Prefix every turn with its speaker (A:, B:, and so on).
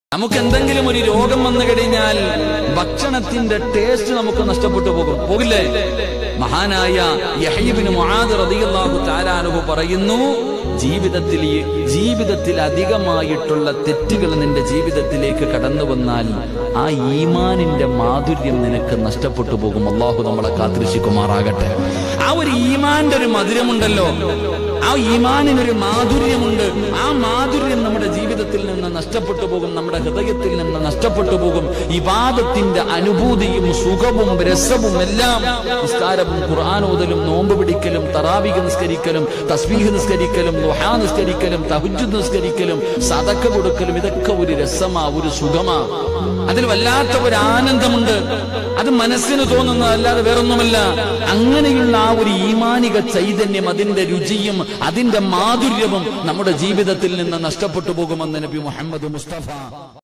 A: നമുക്ക് എന്തെങ്കിലും ഒരു രോഗം വന്നു കഴിഞ്ഞാൽ ഭക്ഷണത്തിന്റെ ടേസ്റ്റ് നമുക്ക് നഷ്ടപ്പെട്ടു പോകും പോകില്ലേ മഹാനായ യഹീബിന് മുആദ് റളിയല്ലാഹു തആല അൻഹു പറയുന്നു ജീവിതത്തിൽ ഈ- ജീവിതത്തിൽ അധികമായിട്ടുള്ള തെറ്റുകൾ നിന്റെ ജീവിതത്തിലേക്ക് കടന്നു വന്നാൽ ആ ഈമാനിന്റെ മാധുര്യം നിനക്ക് നഷ്ടപ്പെട്ടു പോകും അള്ളാഹു നമ്മളെ കാത്തിരിശിക്കുമാറാകട്ടെ ആ ഒരു ഈമാന്റെ ഒരു മധുരമുണ്ടല്ലോ ആ ഈമാനിനൊരു മാധുര്യമുണ്ട് ആ മാധുര്യം നമ്മുടെ ജീവിതത്തിൽ നിന്ന് നഷ്ടപ്പെട്ടു പോകും നമ്മുടെ ഹൃദയത്തിൽ നിന്ന് നഷ്ടപ്പെട്ടു പോകും ഇവാദത്തിന്റെ അനുഭൂതിയും സുഖവും രസവും എല്ലാം നിസ്കാരവും ഖുർആാനോദലും നോമ്പ് പിടിക്കലും തറാവിക നിസ്കരിക്കലും തസ്ബീഹ് നിസ്കരിക്കലും ദുഹാ നിസ്കരിക്കലും തഹുജ് നിസ്കരിക്കലും സതക്ക കൊടുക്കലും ഇതൊക്കെ ഒരു രസമാ ഒരു സുഖമാ അതിൽ വല്ലാത്ത ഒരു ആനന്ദമുണ്ട് അത് മനസ്സിന് തോന്നുന്നതല്ലാതെ വേറൊന്നുമല്ല അങ്ങനെയുള്ള ആ ഒരു ഈമാനിക ചൈതന്യം അതിന്റെ രുചിയും അതിന്റെ മാധുര്യവും നമ്മുടെ ജീവിതത്തിൽ നിന്ന് നഷ്ടപ്പെട്ടു പോകുമെന്ന് നബി മുഹമ്മദ് മുസ്തഫ